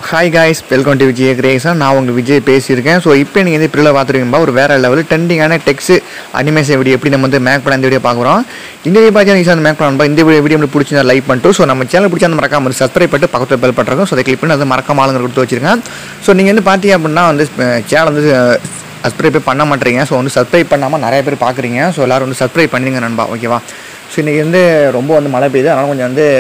Hi guys welcome to Vijay creations நான் உங்களுக்கு விஜய் பேசியிருக்கேன் ஸோ இப்போ நீங்கள் வந்து பிரிவில் பார்த்துருக்கீங்களா ஒரு வேறு லெவல் ட்ரெண்டிங்கான டெக்ஸ் அனிமேஷன் வீடியோ எப்படி நம்ம வந்து மேக் பண்ண இந்த வீடியோ பார்க்குறோம் இந்த வீடியோ பார்த்து நீங்கள் அந்த மேக் பண்ணலாம் இந்த வீடியோ வீடியோ பிடிச்சி லைக் பண்ணிட்டு ஸோ நம்ம சேனல் பிடிச்சா அந்த மறக்காம சப்ஸ்கிரைப் பண்ணிட்டு பக்கத்தில் பெல் பண்ணுறோம் ஸோ அதை கிளிக் பண்ணி அது மறக்காம ஆளுங்க கொடுத்து வச்சிருக்கேன் ஸோ நீங்கள் வந்து பார்த்தீங்க அப்படின்னா வந்து சேனல் வந்து சப்ஸ்கிரைப் பண்ண மாட்டீங்க ஸோ வந்து சப்ஸ்கிரைப் பண்ணாமல் நிறைய பேர் பார்க்குறீங்க ஸோ எல்லோரும் வந்து சப்ஸ்கிரைப் பண்ணிடுங்க நண்பா ஓகேவா ஸோ இன்றைக்கி வந்து ரொம்ப வந்து மழை பெய்யுது அதனால் கொஞ்சம் வந்து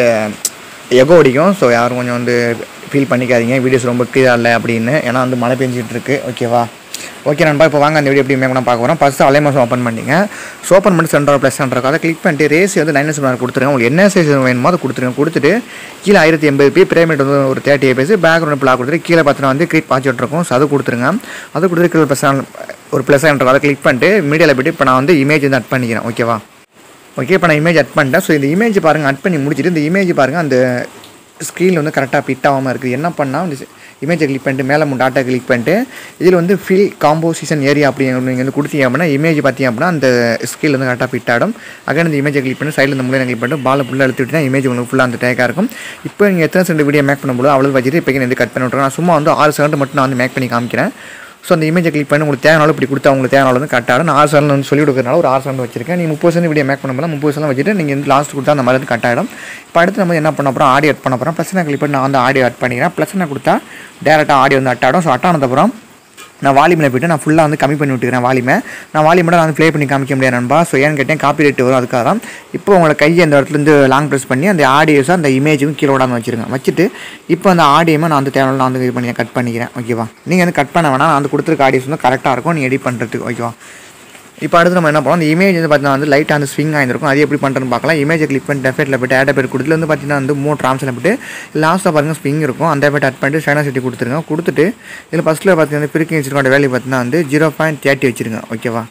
எகோ அடிக்கும் ஸோ யாரும் கொஞ்சம் வந்து ஃபீல் பண்ணிக்காதீங்க வீடியோஸ் ரொம்ப கிளியராக இல்லை அப்படின்னு ஏன்னா வந்து மழை பெஞ்சிட்டு இருக்கு ஓகேவா ஓகே நண்பா இப்போ வாங்க அந்த வீடியோ எப்படி மேக் பார்க்க போகிறோம் ஃபஸ்ட்டு அலைமாசம் ஓப்பன் பண்ணிங்க ஸோ ஓப்பன் பண்ணி சென்டர் ப்ளஸ் சென்டர் அதை கிளிக் பண்ணிட்டு ரேஸ் வந்து நைன் எஸ் கொடுத்துருங்க உங்களுக்கு என்ன சைஸ் வேணுமோ அதை கொடுத்துருங்க கொடுத்துட்டு கீழே ஆயிரத்தி எண்பது பி பிரேமிட் வந்து ஒரு தேர்ட்டி ஏபிஎஸ் பேக்ரவுண்ட் பிளாக் கொடுத்துட்டு கீழே பார்த்தீங்கன்னா வந்து கிளிக் பாய்ச்சிட்டு இருக்கும் ஸோ அது கொடுத்துருங்க அது கொடுத்துட்டு கீழே ப்ளஸ் ஒரு ப்ளஸ் சென்டர் அதை கிளிக் பண்ணிட்டு மீடியாவில் போய்ட்டு இப்போ நான் வந்து இமேஜ் வந்து அட் பண்ணிக்கிறேன் ஓகேவா ஓகே இப்போ நான் இமேஜ் அட் பண்ணிட்டேன் ஸோ இந்த இமேஜ் பாருங்கள் அட் பண்ணி முடிச்சுட்டு இந்த இமேஜ் பாருங்கள் அந்த ஸ்க்ரீனில் வந்து கரெக்டாக பிட் ஆகாமல் இருக்குது என்ன பண்ணால் இந்த இமேஜை கிளிக் பண்ணிட்டு மேலே டாட்டா கிளிக் பண்ணிட்டு இதில் வந்து ஃபில் காம்போசிஷன் ஏரியா அப்படி நீங்கள் வந்து கொடுத்தீங்க அப்படின்னா இமேஜ் பார்த்தீங்க அப்படின்னா அந்த ஸ்க்ரீனில் வந்து கரெக்டாக ஃபிட் ஆகிடும் அகைன் இந்த இமேஜை கிளிக் பண்ணி சைடில் இந்த மூலையை கிளிக் பண்ணிட்டு பால் ஃபுல்லாக எடுத்துக்கிட்டா இமேஜ் உங்களுக்கு ஃபுல்லாக அந்த டேக்காக இருக்கும் இப்போ நீங்கள் எத்தனை செகண்ட் வீடியோ மேக் பண்ணும்போது அவ்வளோ வச்சுட்டு இப்போ வந்து கட் பண்ணி விட்றேன் நான் சும்மா வந்து ஆறு செகண்ட் மட்டும் நான் வந்து மேக் பண்ணி காமிக்கிறேன் ஸோ அந்த இமேஜை கிளிக் பண்ணி உங்களுக்கு தேவைனாலும் இப்படி கொடுத்தா உங்களுக்கு தேவைனாலும் வந்து கட்டாடும் நான் ஆறு செகண்ட் வந்து சொல்லி கொடுக்கறனால ஒரு ஆறு செகண்ட் வச்சிருக்கேன் நீங்கள் முப்பது செகண்ட் வீடியோ மேக் பண்ணும்போது முப்பது செகண்ட் வச்சுட்டு நீங்கள் வந்து லாஸ்ட் கொடுத்தா அந்த மாதிரி வந்து கட் ஆகிடும் இப்போ அடுத்து நம்ம என்ன பண்ண போகிறோம் ஆடியோ அட் பண்ண போகிறோம் ப்ளஸ் நான் கிளிக் பண்ணி நான் வந்து ஆடியோ அட் பண்ணிக்கிறேன் ப்ளஸ் நான் கொடுத்தா டேரெக்டாக ஆடியோ வந்து அட் ஆடும் ஸோ அட் ஆனதுக்கப்புறம் நான் வால்யூமில் போய்ட்டு நான் ஃபுல்லாக வந்து கம்மி பண்ணி விட்டுக்கிறேன் வால்யூமை நான் வால்யூமோட நான் வந்து ப்ளே பண்ணி காமிக்க முடியாது நண்பா ஸோ ஏன்னு கேட்டேன் காப்பி ரேட் வரும் அதுக்காக தான் இப்போ உங்களை கையை அந்த இடத்துலேருந்து லாங் ப்ரெஸ் பண்ணி அந்த ஆடியோஸை அந்த இமேஜும் கீழே விடாமல் வச்சுருங்க வச்சுட்டு இப்போ அந்த ஆடியோமை நான் வந்து தேவை நான் வந்து இது பண்ணி கட் பண்ணிக்கிறேன் ஓகேவா நீங்கள் வந்து கட் பண்ண வேணாம் நான் வந்து கொடுத்துருக்க ஆடியோஸ் வந்து கரெக்டாக இருக்கும் நீ எடிட் பண்ணுறதுக்கு ஓகேவா இப்போ அடுத்து நம்ம என்ன பண்ணோம் அந்த இமேஜ் வந்து பார்த்தீங்கன்னா வந்து லைட்டாக அந்த ஸ்விங் ஆயிருக்கும் அது எப்படி பண்ணுறதுன்னு பார்க்கலாம் இமேஜை கிளிக் பண்ணி டெஃபெட்டில் போய்ட்டு ஆட் பேர் கொடுத்துல வந்து பார்த்தீங்கன்னா வந்து மூணு ட்ராம்ஸில் போய்ட்டு லாஸ்ட்டாக பாருங்கள் ஸ்விங் இருக்கும் அந்த பேட் அட் பண்ணிட்டு சைனா சிட்டி கொடுத்துருங்க கொடுத்துட்டு இதில் ஃபஸ்ட்டில் பார்த்தீங்கன்னா பிரிக்கி வச்சிருக்கோம் வேல்யூ பார்த்தீங்கன்னா வந்து ஜீரோ பாயிண்ட் தேர்ட்டி வச்சுருங்க ஓகேவா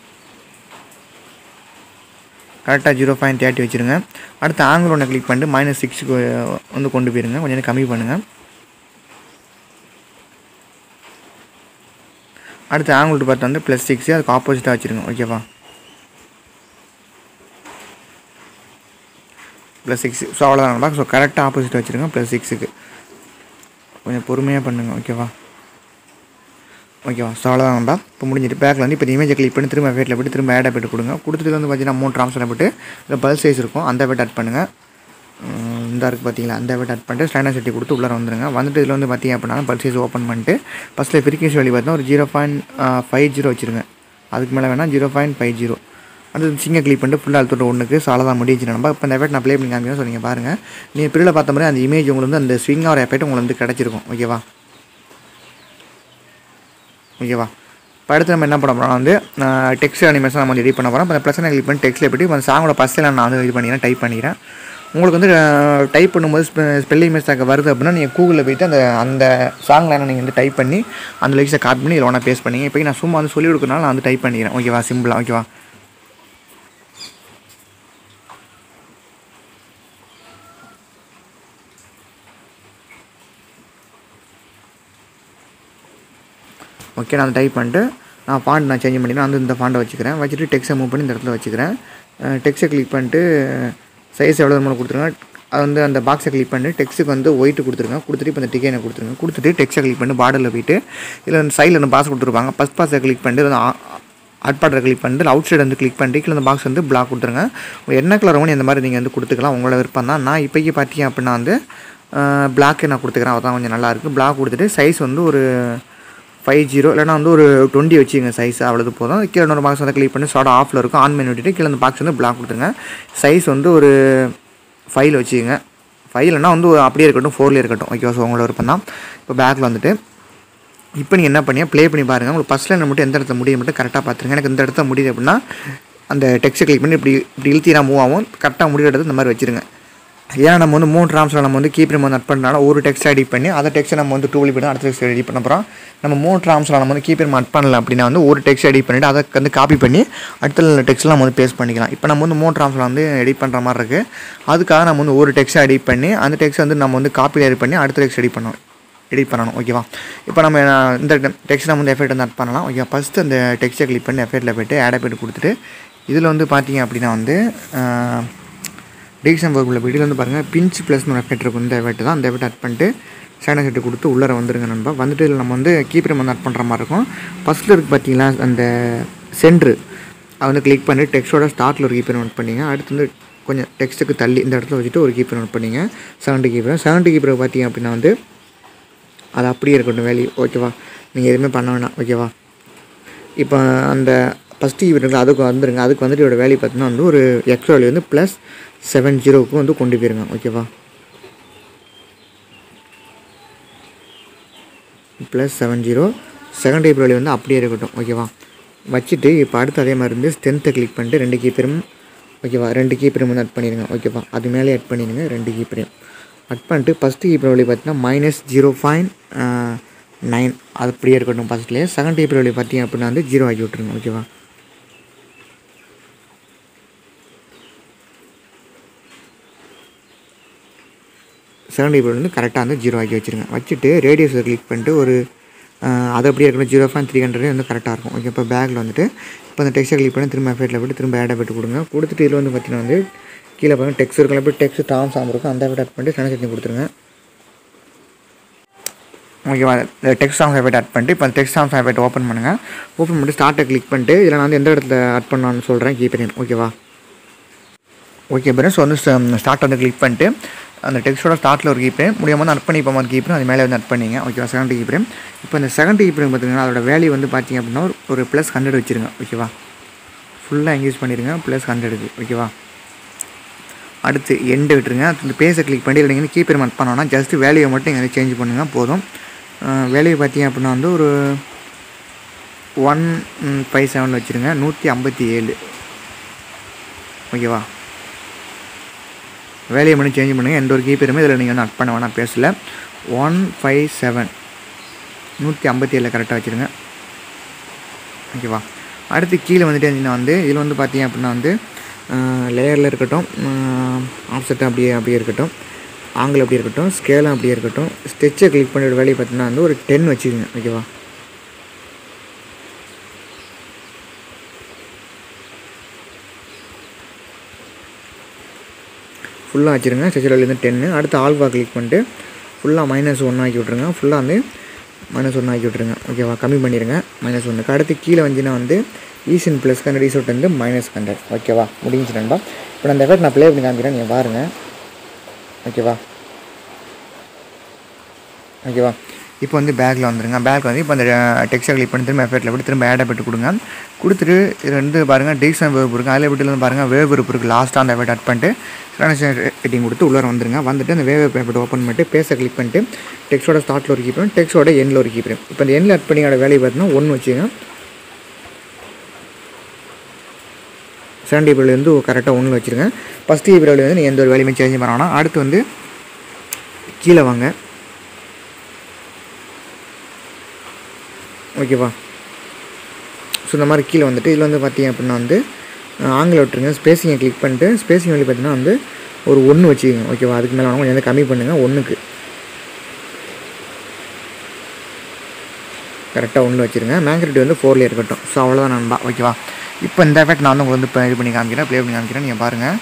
கரெக்டாக ஜீரோ பாயிண்ட் தேர்ட்டி வச்சுருங்க அடுத்து ஆங்கிள் ஒன்று கிளிக் பண்ணிட்டு மைனஸ் சிக்ஸுக்கு வந்து கொண்டு போயிருங்க கொஞ்சம் கம்மி பண்ணுங்கள் அடுத்து ஆங்கிள் பார்த்து வந்து ப்ளஸ் சிக்ஸு அதுக்கு ஆப்போசிட்டாக வச்சுருங்க ஓகேவா ப்ளஸ் சிக்ஸ் ஸோ அவ்வளோதான் ஸோ கரெக்டாக ஆப்போசிட் வச்சுருங்க ப்ளஸ் சிக்ஸுக்கு கொஞ்சம் பொறுமையாக பண்ணுங்கள் ஓகேவா ஓகேவா ஸோ அவ்வளோதான் நண்பா இப்போ முடிஞ்சிட்டு பேக்கில் வந்து இப்போ இமேஜை கிளிக் பண்ணி திரும்ப வேட்டில் போய்ட்டு திரும்ப ஆட் போய்ட்டு கொடுங்க கொடுத்துட்டு வந்து பார்த்தீங்கன்னா மூணு ட்ரான்ஸ்ஃபர் போட்டு இதில் பல் சைஸ் இருக்கும் அந்த வேட் அட் பண்ணுங்கள் இந்த இருக்குது பார்த்தீங்களா அந்த வேட் அட் பண்ணிட்டு ஸ்டாண்டர் செட்டி கொடுத்து உள்ளே வந்துருங்க வந்துட்டு இதில் வந்து பார்த்தீங்க அப்படின்னா பல் சைஸ் ஓப்பன் பண்ணிட்டு ஃபஸ்ட்டில் ஃப்ரீக்வன்சி வழி பார்த்தீங்கன்னா ஒரு ஜீரோ பாயிண்ட் ஃபைவ் ஜீரோ வச்சுருங்க அதுக்கு மேலே வேணால் ஜீரோ பாயிண்ட் ஃபைவ் ஜீரோ அது சிங்க கிளிக் பண்ணிட்டு ஃபுல்லாக அழுத்தோட ஒன்றுக்கு ஸோ அவ்வளோதான் முடிஞ்சு நம்ம இப்போ இந்த எஃபெக்ட் நான் ப்ளே பண்ணி காமிக்கிறேன் ஸோ நீங்கள் பாருங்கள் நீங்கள் பிரிவில் பார்த்த மாதிரி அந்த இமேஜ் உங்களுக்கு வந்து அந்த ஸ்விங் ஆகிற எஃபெக்ட் உங்களுக்கு வந்து கிடச்சிருக்கும் ஓகேவா ஓகேவா இப்போ அடுத்து நம்ம என்ன பண்ண போகிறோம் வந்து டெக்ஸ்ட் அனிமேஷன் நம்ம வந்து எடிட் பண்ண போகிறோம் இப்போ ப்ளஸ் கிளிக் பண்ணி டெக்ஸ்ட்டில் போய்ட்டு அந்த சாங்கோட ஃபஸ்ட்டில் நான் வந்து இது பண்ணிக்கிறேன் டைப் பண்ணிக்கிறேன் உங்களுக்கு வந்து டைப் பண்ணும்போது ஸ்பெல்லிங் மிஸ்டேக் வருது அப்படின்னா நீங்கள் கூகுளில் போய்ட்டு அந்த அந்த சாங் லைனை நீங்கள் வந்து டைப் பண்ணி அந்த லிரிக்ஸை காப்பி பண்ணி இதில் ஒன்றா பேஸ்ட் பண்ணிங்க இப்போ நான் சும்மா வந்து சொல்லிக் கொடுக்கறனால நான் வந்து டைப் பண்ணிக்கிறேன் ஓகேவா சிம்பிளாக ஓகேவா ஓகே நான் டைப் பண்ணிட்டு நான் ஃபாண்ட் நான் சேஞ்ச் பண்ணிக்கிறேன் வந்து இந்த ஃபாண்டை வச்சுக்கிறேன் வச்சுட்டு டெக்ஸ்ட்டை மூவ் பண்ணி இந்த இடத்துல வச்சுக்கிறேன் டெக்ஸ்ட்டை கிளிக் பண்ணிட்டு சைஸ் எவ்வளோ மூலம் கொடுத்துருங்க அது வந்து அந்த பாக்ஸை கிளிக் பண்ணி டெக்ஸ்ட்டுக்கு வந்து ஒயிட்டு கொடுத்துருங்க கொடுத்துட்டு இப்போ இந்த டிக்கெனை கொடுத்துருங்க கொடுத்துட்டு டெக்ஸ்ட்டை கிளிக் பண்ணி பார்டரில் போயிட்டு இதில் வந்து சைடில் வந்து பாஸ் கொடுத்துருப்பாங்க ஃபஸ்ட் பாஸை கிளிக் பண்ணிட்டு வந்து அட் பார்டரை கிளிக் பண்ணிட்டு அவுட் சைடு வந்து கிளிக் பண்ணிட்டு கீழே அந்த பாக்ஸ் வந்து பிளாக் கொடுத்துருங்க என்ன கலர் வேணும் இந்த மாதிரி நீங்கள் வந்து கொடுத்துக்கலாம் உங்களோட விருப்பம் தான் நான் இப்போக்கி பார்த்தீங்க அப்படின்னா வந்து பிளாக்கே நான் கொடுத்துக்கிறேன் அதான் கொஞ்சம் நல்லாயிருக்கு பிளாக் கொடுத்துட்டு சைஸ் வந்து ஒரு ஃபைவ் ஜீரோ இல்லைனா வந்து ஒரு டுவெண்ட்டி வச்சுங்க சைஸ் அவ்வளோது போதும் கீழே இன்னொரு பாக்ஸ் வந்து கிளிக் பண்ணி ஷார்ட் ஆஃபில் இருக்கும் ஆன் பண்ணி விட்டுட்டு கீழே அந்த பாக்ஸ் வந்து பிளாக் கொடுத்துருங்க சைஸ் வந்து ஒரு ஃபைல் வச்சுக்கோங்க ஃபைவ்லனா வந்து அப்படியே இருக்கட்டும் ஃபோர்லேயே இருக்கட்டும் ஓகே ஸோ உங்களோட விருப்பம் தான் இப்போ பேக்கில் வந்துட்டு இப்போ நீங்கள் என்ன பண்ணியா ப்ளே பண்ணி பாருங்கள் உங்களுக்கு ஃபஸ்ட் லைன் மட்டும் எந்த இடத்துல முடிய மட்டும் கரெக்டாக பார்த்துருங்க எனக்கு இந்த இடத்துல முடியுது அப்படின்னா அந்த டெக்ஸ்ட்டை கிளிக் பண்ணி இப்படி இப்படி இழுத்தினா மூவ் ஆகும் கரெக்டாக முடிகிறது இந்த மாதிரி வச்சுருங்க ஏன்னா நம்ம வந்து மூணு ட்ராம்ஸில் நம்ம வந்து கீப் நம்ம வந்து நட் பண்ணனால ஒரு டெக்ஸ்ட் எடிட் பண்ணி அதை டெக்ஸ்ட்டை நம்ம வந்து டூலி பண்ணி அடுத்த டெக்ஸ்ட் எடிட் பண்ண போகிறோம் நம்ம மூணு ட்ராம்ஸில் நம்ம வந்து கீப் நம்ம அட் பண்ணல அப்படின்னா வந்து ஒரு டெக்ஸ்ட் எடிட் பண்ணிவிட்டு அதை வந்து காப்பி பண்ணி அடுத்த டெக்ஸ்ட்டில் நம்ம வந்து பேஸ்ட் பண்ணிக்கலாம் இப்போ நம்ம வந்து மூணு ட்ராம்ஸில் வந்து எடிட் பண்ணுற மாதிரி இருக்குது அதுக்காக நம்ம வந்து ஒரு டெக்ஸ்ட்டை எடிட் பண்ணி அந்த டெக்ஸ்ட் வந்து நம்ம வந்து காப்பி எடிட் பண்ணி அடுத்த டெக்ஸ்ட் எடிட் பண்ணணும் எடிட் பண்ணணும் ஓகேவா இப்போ நம்ம இந்த டெக்ஸ்ட் நம்ம வந்து எஃபெக்ட் வந்து அட் பண்ணலாம் ஓகே ஃபஸ்ட்டு அந்த டெக்ஸ்ட்டை கிளிக் பண்ணி எஃபெக்ட்டில் போய்ட்டு ஆட் போய்ட்டு கொடுத்துட்டு இதில் வந்து பார்த்தீங்க அப்படின்னா வந்து டிக்ஷன் ஒர்க்கில் வீடியோ வந்து பாருங்கள் பிஞ்ச் ப்ளஸ்னு ஒரு எஃபெக்ட் இருக்கும் இந்த எஃபெக்ட் தான் அந்த எஃபெக்ட் அட் பண்ணிட்டு சேனல் செட்டு கொடுத்து உள்ளே வந்துருங்க நண்பா வந்துட்டு இதில் நம்ம வந்து கீப்பர் வந்து ஆட் பண்ணுற மாதிரி இருக்கும் ஃபஸ்ட்டில் இருக்குது பார்த்தீங்களா அந்த சென்ட்ரு அதை வந்து கிளிக் பண்ணி டெக்ஸ்டோட ஸ்டார்ட்டில் ஒரு கீப்பர் நோட் பண்ணிங்க அடுத்து வந்து கொஞ்சம் டெக்ஸ்ட்டுக்கு தள்ளி இந்த இடத்துல வச்சுட்டு ஒரு கீப்பர் நோட் பண்ணிங்க செவன்ட்டி கீப்பர் செவன்ட்டி கீப்பர் பார்த்தீங்க அப்படின்னா வந்து அது அப்படியே இருக்கட்டும் வேல்யூ ஓகேவா நீங்கள் எதுவுமே பண்ண வேணாம் ஓகேவா இப்போ அந்த ஃபஸ்ட்டு கீப்பர் இருக்குல்ல அதுக்கு வந்துருங்க அதுக்கு வந்துட்டு இதோட வேல்யூ பார்த்தீங்கன்னா வந்து ஒரு எக்ஸ் வேல்யூ வந்து ப்ளஸ் செவன் ஜீரோவுக்கு வந்து கொண்டு போயிருங்க ஓகேவா plus seven zero second type value வந்து அப்படியே இருக்கட்டும் ஓகேவா வச்சுட்டு இப்போ அடுத்து அதே மாதிரி இருந்து ஸ்ட்ரென்த்தை கிளிக் பண்ணிட்டு ரெண்டு கீப்பரும் ஓகேவா ரெண்டு கீப்பரும் வந்து ஆட் பண்ணிடுங்க ஓகேவா அது மேலே ஆட் பண்ணிடுங்க ரெண்டு கீப்பரையும் ஆட் பண்ணிட்டு ஃபஸ்ட்டு கீப்பர் வேல்யூ பார்த்தீங்கன்னா மைனஸ் ஜீரோ பாயிண்ட் நைன் அது அப்படியே இருக்கட்டும் ஃபஸ்ட்லேயே செகண்ட் கீப்பர் வேல்யூ பார்த்தீங்க அப்படின்னா வந்து ஜீரோ ஆக்கி விட்ருங்க ஓகேவா செகண்ட் கீப்பர் வந்து கரெக்டாக வந்து ஜீரோ ஆக்கி வச்சுருங்க வச்சுட்டு ரேடியஸை கிளிக் பண்ணிட்டு ஒரு ஆஹ், அது அப்படியே இருக்கணும் ஜீரோ பாயிண்ட் த்ரீ ஹண்ட்ரட் வந்து கரெக்டாக இருக்கும் ஓகே இப்போ பேக்கில் வந்துட்டு இப்போ அந்த டெக்ஸ்ட்டை கிளிக் பண்ணி திரும்ப எஃபெக்ட்டில் போய்ட்டு திரும்ப ஆட் எஃபெக்ட் கொடுங்க கொடுத்துட்டு இதில் வந்து பார்த்தீங்கன்னா வந்து கீழே பாருங்க டெக்ஸ்ட் இருக்கலாம் போய் டெக்ஸ்ட் டாம் சாம் இருக்கும் அந்த எஃபெக்ட் ஆட் பண்ணிட்டு சென்னை சட்னி கொடுத்துருங்க ஓகேவா டெக்ஸ்ட் சாங்ஸ் எஃபெக்ட் ஆட் பண்ணிட்டு இப்போ டெக்ஸ்ட் சாங்ஸ் எஃபெக்ட் ஓப்பன் பண்ணுங்கள் ஓப்பன் பண்ணிட்டு ஸ்டார்ட்டை கிளிக் பண்ணிட்டு இதில் நான் வந்து எந்த இடத்துல ஆட் பண்ணலான்னு சொல்கிறேன் கீப்பரின் ஓகேவா ஓகே பிரதர் ஸோ வந்து ஸ்டார்ட் வந்து கிளிக் பண்ணிட்டு அந்த டெக்ஸ்டோட ஸ்டார்ட்டில் ஒரு கீப்பர் முடியாமல் வந்து அட் பண்ணி இப்போ மாதிரி கீப்பரும் அது மேலே வந்து அட் பண்ணிங்க ஓகேவா செகண்ட் கீப்பர் இப்போ இந்த செகண்ட் கீப்பர் பார்த்தீங்கன்னா அதோட வேல்யூ வந்து பார்த்தீங்க அப்படின்னா ஒரு- ஒரு ப்ளஸ் ஹண்ட்ரட் வச்சுருங்க ஓகேவா ஃபுல்லாக எங்கேஜ் பண்ணிடுங்க ப்ளஸ் ஹண்ட்ரடுக்கு ஓகேவா அடுத்து எண்டு விட்டுருங்க அந்த பேஸை கிளிக் பண்ணி இல்லை நீங்கள் கீப்பர் மட் பண்ணோன்னா ஜஸ்ட் வேல்யூவை மட்டும் இங்கே சேஞ்ச் பண்ணுங்கள் போதும் வேல்யூ பார்த்தீங்க அப்படின்னா வந்து ஒரு ஒன் ஃபைவ் செவன் வச்சுருங்க நூற்றி ஐம்பத்தி ஏழு ஓகேவா வேலையை மட்டும் சேஞ்ச் பண்ணுங்கள் எந்த ஒரு கீப்பருமே இதில் நீங்கள் வந்து அட் பண்ண வேணாம் பேசல ஒன் ஃபைவ் செவன் நூற்றி ஐம்பத்தி ஏழில் கரெக்டாக வச்சுருங்க ஓகேவா அடுத்து கீழே வந்துட்டு இருந்தீங்கன்னா வந்து இதில் வந்து பார்த்தீங்க அப்படின்னா வந்து லேயரில் இருக்கட்டும் ஆப்செட்டும் அப்படியே அப்படியே இருக்கட்டும் ஆங்கிள் அப்படியே இருக்கட்டும் ஸ்கேலும் அப்படியே இருக்கட்டும் ஸ்டெச்சை கிளிக் பண்ணிவிட வேலையை பார்த்தீங்கன்னா வந்து ஒரு டென் வச்சுக்கோங்க ஓகேவா ஃபுல்லாக வச்சுருங்க ஸ்ட்ரெச்சர்லேருந்து டென்னு அடுத்து ஆல்ஃபா கிளிக் பண்ணிட்டு ஃபுல்லாக மைனஸ் ஒன்று ஆக்கி விட்ருங்க ஃபுல்லாக வந்து மைனஸ் ஒன்று ஆக்கி விட்ருங்க ஓகேவா கம்மி பண்ணிடுங்க மைனஸ் ஒன்றுக்கு அடுத்து கீழே வந்துச்சுன்னா வந்து ஈசன் ப்ளஸ் ஹண்ட்ரட் ஈசோட் வந்து மைனஸ் ஹண்ட்ரட் ஓகேவா முடிஞ்சு நண்பா இப்போ நான் அந்த எஃபெக்ட் நான் ப்ளே பண்ணி காமிக்கிறேன் நீங்கள் பாருங்கள் ஓகேவா ஓகேவா இப்போ வந்து பேக்கில் வந்துருங்க பேக் வந்து இப்போ அந்த டெக்ஸ்டை கிளிக் பண்ணி திரும்ப எஃபெக்ட்டில் போட்டு திரும்ப ஆட் எஃபெக்ட் கொடுங்க கொடுத்துட்டு இது வந்து பாருங்கள் டிசைன் வேவ் இருக்குது அதில் விட்டு வந்து பாருங்கள் வேவ் இருப்பு இருக்குது லாஸ்ட்டாக அந்த எஃபெக்ட் அட் பண்ணிட்டு ரேட்டிங் கொடுத்து உள்ளே வந்துருங்க வந்துட்டு அந்த வேவ் எஃபெக்ட் ஓப்பன் பண்ணிட்டு பேஸை கிளிக் பண்ணிட்டு டெக்ஸ்டோட ஸ்டார்ட்டில் ஒரு கீப்பரும் டெக்ஸ்டோட எண்ணில் ஒரு கீப்பரும் இப்போ இந்த எண்ணில் அட் பண்ணியோட வேலையை பார்த்தீங்கன்னா ஒன்று வச்சுங்க செவன்டி பிரிவில் வந்து கரெக்டாக ஒன்று வச்சுருங்க ஃபஸ்ட் பிரிவில் வந்து நீங்கள் எந்த ஒரு வேலையுமே சேஞ்ச் பண்ண வேணாம் அடுத்து வந்து கீழே வாங்க ஓகேவா ஸோ இந்த மாதிரி கீழே வந்துட்டு இதில் வந்து பார்த்தீங்க அப்படின்னா வந்து ஆங்கில விட்டுருங்க ஸ்பேசிங்கை கிளிக் பண்ணிட்டு ஸ்பேசிங் வழி பார்த்தீங்கன்னா வந்து ஒரு ஒன்று வச்சுக்கோங்க ஓகேவா அதுக்கு மேலே வேணா கொஞ்சம் வந்து கம்மி பண்ணுங்கள் ஒன்றுக்கு கரெக்டாக ஒன்று வச்சுருங்க மேக்ரிட்டி வந்து ஃபோர்லேயே இருக்கட்டும் ஸோ அவ்வளோதான் நண்பா ஓகேவா இப்போ இந்த எஃபெக்ட் நான் வந்து உங்களுக்கு வந்து இப்போ இது பண்ணி காமிக்கிறேன் ப்ளே பண்ணி காமிக்கிறேன் நீங்கள் பாருங்கள்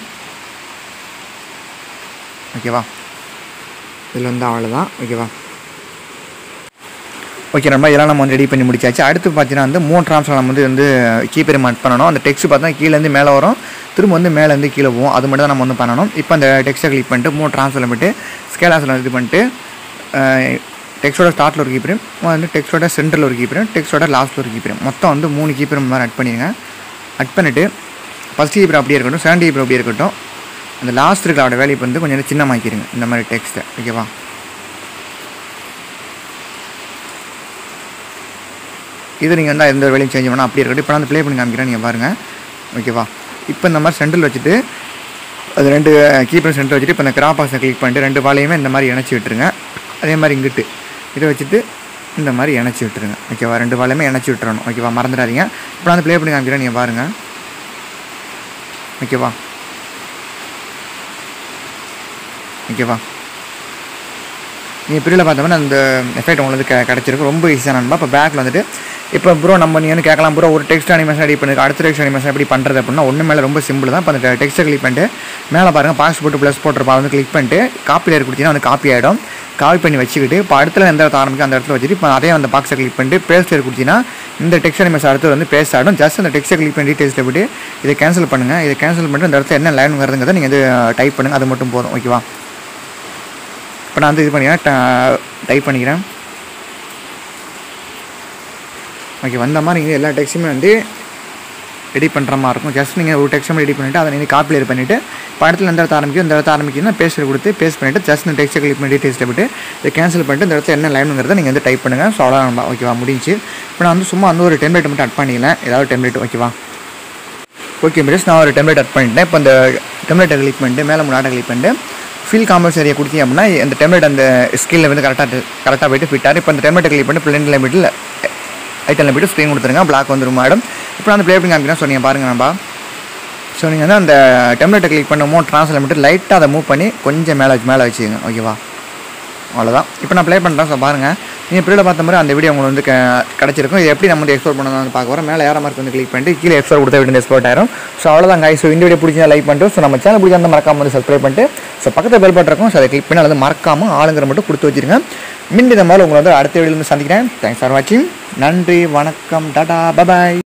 ஓகேவா இதில் வந்து அவ்வளோதான் ஓகேவா ஓகே நம்ம இதெல்லாம் நம்ம வந்து ரெடி பண்ணி முடிச்சாச்சு அடுத்து பார்த்தீங்கன்னா வந்து மூணு ட்ரான்ஸ்ஃபர் நம்ம வந்து வந்து கீப்பரை மட் பண்ணணும் அந்த டெக்ஸ்ட் பார்த்தா கீழேருந்து மேலே வரும் திரும்ப வந்து மேலேருந்து கீழே போகும் அது மட்டும் தான் நம்ம வந்து பண்ணணும் இப்போ அந்த டெக்ஸ்ட்டை கிளிக் பண்ணிட்டு மூணு ட்ரான்ஸ்ஃபர் பண்ணிட்டு ஸ்கேலாஸில் இது பண்ணிட்டு டெக்ஸ்டோட ஸ்டார்ட்டில் ஒரு கீப்பரும் வந்து டெக்ஸ்டோட சென்டரில் ஒரு கீப்பரும் டெக்ஸ்டோட லாஸ்ட்டில் ஒரு கீப்பரும் மொத்தம் வந்து மூணு கீப்பரும் மாதிரி அட் பண்ணிடுங்க அட் பண்ணிவிட்டு ஃபஸ்ட் கீப்பர் அப்படியே இருக்கட்டும் செகண்ட் கீப்பர் அப்படியே இருக்கட்டும் அந்த லாஸ்ட் இருக்கிற அவட வேலையை வந்து கொஞ்சம் சின்னமாக்கிடுங்க இந்த மாதிரி டெக்ஸ்ட்டை ஓகேவா இது நீங்கள் வந்து எந்த ஒரு வேலையும் சேஞ்ச் பண்ணால் அப்படியே இருக்கட்டும் இப்போ நான் வந்து ப்ளே பண்ணி காமிக்கிறேன் நீங்கள் பாருங்கள் ஓகேவா இப்போ இந்த மாதிரி சென்டரில் வச்சுட்டு அது ரெண்டு கீப்பர் சென்டர் வச்சுட்டு இப்போ இந்த கிராபாக்ஸை கிளிக் பண்ணிட்டு ரெண்டு வாழையுமே இந்த மாதிரி இணைச்சி விட்டுருங்க அதே மாதிரி இங்கிட்டு இதை வச்சுட்டு இந்த மாதிரி இணைச்சி விட்டுருங்க ஓகேவா ரெண்டு வாழையுமே இணைச்சி விட்டுறணும் ஓகேவா மறந்துடாதீங்க இப்போ நான் வந்து ப்ளே பண்ணி காமிக்கிறேன் நீங்கள் பாருங்கள் ஓகேவா ஓகேவா நீங்கள் பிரிவில் பார்த்தோம்னா அந்த எஃபெக்ட் உங்களுக்கு கெ கிடச்சிருக்கு ரொம்ப ஈஸியாக நண்பா இப்போ பேக்கில் வந்துட்டு இப்போ ப்ரோ நம்ம நீ வந்து கேட்கலாம் ப்ரோ ஒரு டெக்ஸ்ட் அனிமேஷன் ரெடி பண்ணி அடுத்த டெக்ஸ்ட் அனிமேஷன் எப்படி பண்ணுறது அப்படின்னா ஒன்று மேலே ரொம்ப சிம்பிள் தான் இப்போ அந்த டெக்ஸ்ட்டை கிளிக் பண்ணிட்டு மேலே பாருங்கள் பாஸ்போர்ட் ப்ளஸ் போட்டிருப்பா வந்து கிளிக் பண்ணிட்டு காப்பியில் கொடுத்தீங்கன்னா வந்து காப்பி ஆகிடும் காப்பி பண்ணி வச்சுக்கிட்டு இப்போ அடுத்துல எந்த இடத்துல ஆரம்பிக்கும் அந்த இடத்துல வச்சுட்டு இப்போ அதே அந்த பாக்ஸை கிளிக் பண்ணிட்டு பேஸ்ட் கொடுத்தீங்கன்னா இந்த டெக்ஸ்ட் அனிமேஷன் அடுத்து வந்து பேஸ்ட் ஆகிடும் ஜஸ்ட் அந்த டெக்ஸ்ட்டை கிளிக் பண்ணி டீட்டெயில்ஸில் போய்ட்டு இதை கேன்சல் பண்ணுங்கள் இதை கேன்சல் பண்ணிட்டு அந்த இடத்துல என்ன லைன் வருதுங்கிறத நீங்கள் வந்து டைப் பண்ணுங்கள் அது மட்டும் போதும் ஓகேவா இப்போ நான் வந்து இது பண்ணிக்கிறேன் டைப் பண்ணிக்கிறேன் ஓகே வந்த மாதிரி நீங்கள் எல்லா டெக்ஸ்ட்டுமே வந்து எடிட் பண்ணுற மாதிரி இருக்கும் ஜஸ்ட் நீங்கள் ஒரு டெக்ஸ்ட் எடிட் பண்ணிவிட்டு அதை நீங்கள் காப்பி பண்ணிவிட்டு இப்போ இடத்துல எந்த இடத்த ஆரம்பிக்கும் இந்த இடத்த ஆரம்பிக்குன்னா பேஸ்ட் கொடுத்து பேஸ்ட் பண்ணிவிட்டு ஜஸ்ட் இந்த டெக்ஸ்ட்டை கிளிக் பண்ணி டீட்டெயில்ஸில் போட்டு இதை கேன்சல் பண்ணிட்டு இந்த இடத்துல என்ன லைனுங்கிறத நீங்கள் வந்து டைப் பண்ணுங்கள் ஸோ அவ்வளோ ஓகேவா முடிஞ்சு இப்போ நான் வந்து சும்மா வந்து ஒரு டெம்ப்ளேட் மட்டும் அட் பண்ணிக்கலாம் ஏதாவது டெம்ப்ளேட் ஓகேவா ஓகே மிரஸ் நான் ஒரு டெம்ப்ளேட் அட் பண்ணிட்டேன் இப்போ இந்த டெம்ப்ளேட்டை கிளிக் பண்ணிட்டு மேலே முன்னாடி கிளிக் பண்ணிட்டு ஃபீல் காமர்ஸ் ஏரியா கொடுத்தீங்க அப்படின்னா இந்த டெம்ப்ளேட் அந்த ஸ்கில்ல வந்து கரெக்டாக கரெக்டாக போயிட்டு ஃபிட் ஆகும் இப்போ அந்த டெம்ப்ளேட்டை கிளிக் பண்ணி பிளேன் லிமிட்டில் ஐட்டனில் போய்ட்டு ஸ்க்ரீன் கொடுத்துருங்க பிளாக் வந்துடும் மேடம் இப்போ நான் அந்த ப்ளே பண்ணி காமிக்கிறேன் சொன்னீங்க பாருங்கள் நம்பா ஸோ நீங்கள் வந்து அந்த டெம்ப்ளேட்டை கிளிக் பண்ணமோ ட்ரான்ஸ்ல மட்டும் லைட்டாக அதை மூவ் பண்ணி கொஞ்சம் மேலே வச்சு மேலே வச்சுக்கோங்க ஓகேவா அவ்வளோதான் இப்போ நான் ப்ளே பண்ணுறேன் ஸோ பாருங்கள் நீங்கள் ப்ரீல பார்த்த மாதிரி அந்த வீடியோ உங்களுக்கு வந்து க- கிடச்சிருக்கும் இது எப்படி நம்ம வந்து எக்ஸ்போர்ட் பண்ணணும் வந்து பார்க்க வரோம் மேலே ஏற மார்க் வந்து கிளிக் பண்ணிட்டு கீழே எக்ஸ்போர்ட் கொடுத்த வீடியோ எக்ஸ்போர்ட் ஆயிரும் ஸோ அவ்வளோதான் guys. ஸோ இந்த வீடியோ பிடிச்சா லைக் பண்ணிட்டு ஸோ நம்ம சேனல் பிடிச்சா மறக்காம வந்து சப்ஸ்கிரைப் பண்ணிட்டு ஸோ பக்கத்தில் பெல் பட்டன் இருக்கும் ஸோ அதை கிளிக் பண்ணி அல்லது மறக்காம ஆளுங்கிற மட்டும் கொடுத்து வச்சிருங்க மீண்டும் இந்த மாதிரி உங்களை வந்து அடுத்த வீடியோவில் வந்து சந்திக்கிறேன் தேங்க்ஸ் ஃபார் வாட்சிங் நன்றி வணக்கம் டாடா பபாய்